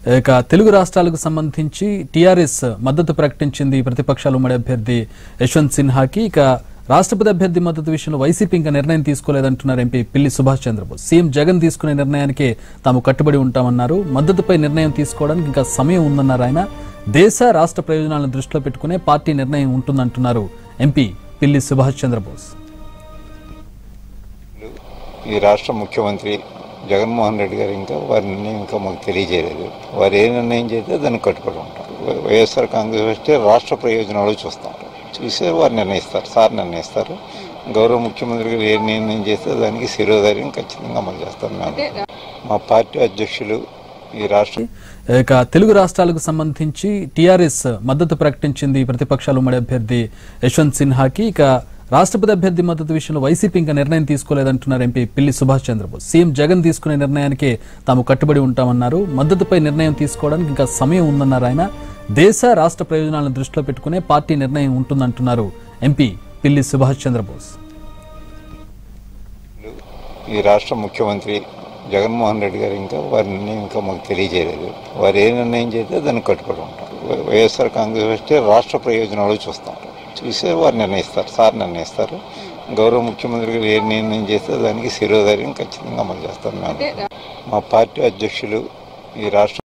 ఇక తెలుగు రాష్ట్రాలకు సంబంధించి టీఆర్ఎస్ మద్దతు ప్రకటించింది ప్రతిపక్షాల ఉమ్మడి అభ్యర్థి యశ్వంత్ సిన్హాకి ఇక రాష్ట్రపతి అభ్యర్థి మద్దతు విషయంలో వైసీపీ ఇంకా నిర్ణయం తీసుకోలేదంటున్నారు ఎంపీ పిల్లి సుభాష్ చంద్రబోస్ సీఎం జగన్ తీసుకునే నిర్ణయానికి తాము కట్టుబడి ఉంటామన్నారు మద్దతుపై నిర్ణయం తీసుకోవడానికి ఇంకా సమయం ఉందన్నారు ఆయన దేశ రాష్ట్ర ప్రయోజనాలను దృష్టిలో పెట్టుకునే పార్టీ నిర్ణయం ఉంటుందంటున్నారు ఎంపీ పిల్లి సుభాష్ చంద్రబోస్ ఈ రాష్ట్ర ముఖ్యమంత్రి జగన్మోహన్ రెడ్డి గారు ఇంకా వారి నిర్ణయం ఇంకా మాకు తెలియజేయలేదు వారు ఏ నిర్ణయం చేస్తే దానికి కట్టుబడి ఉంటాం వై- వైఎస్ఆర్ కాంగ్రెస్ వస్తే రాష్ట్ర ప్రయోజనాలు చూస్తాం చూసే వారు నిర్ణయిస్తారు సార్ నిర్ణయిస్తారు గౌరవ ముఖ్యమంత్రి గారు ఏ నిర్ణయం చేస్తే దానికి శిరోధార్యం ఖచ్చితంగా అమలు చేస్తాం మేము మా పార్టీ అధ్యక్షులు ఈ రాష్ట్ర ఇక తెలుగు రాష్ట్రాలకు సంబంధించి టీఆర్ఎస్ మద్దతు ప్రకటించింది ప్రతిపక్షాల ఉమ్మడి అభ్యర్థి యశ్వంత్ సిన్హాకి ఇక రాష్ట్రపతి అభ్యర్థి మద్దతు విషయంలో వైసీపీ ఇంకా నిర్ణయం తీసుకోలేదంటున్నారు ఎంపీ పిల్లి సుభాష్ చంద్రబోస్ సీఎం జగన్ తీసుకునే నిర్ణయానికి తాము కట్టుబడి ఉంటామన్నారు మద్దతుపై నిర్ణయం తీసుకోవడానికి ఇంకా సమయం ఉందన్నారు ఆయన దేశ రాష్ట్ర ప్రయోజనాలను దృష్టిలో పెట్టుకునే పార్టీ నిర్ణయం ఉంటుందంటున్నారు ఎంపీ పిల్లి సుభాష్ చంద్రబోస్ ఈ రాష్ట్ర ముఖ్యమంత్రి జగన్మోహన్ రెడ్డి గారు ఇంకా వారి నిర్ణయం ఇంకా మాకు తెలియజేయలేదు వారు ఏ నిర్ణయం చేస్తే దానికి కట్టుబడి ఉంటాం వై- వైఎస్ఆర్ కాంగ్రెస్ వస్తే రాష్ట్ర ప్రయోజనాలు చూస్తాం చూసే వారు నిర్ణయిస్తారు సార్ నిర్ణయిస్తారు గౌరవ ముఖ్యమంత్రి గారు ఏ నిర్ణయం చేస్తే దానికి శిరోధార్యం ఖచ్చితంగా అమలు చేస్తాం మేము మా పార్టీ అధ్యక్షులు ఈ రాష్ట్ర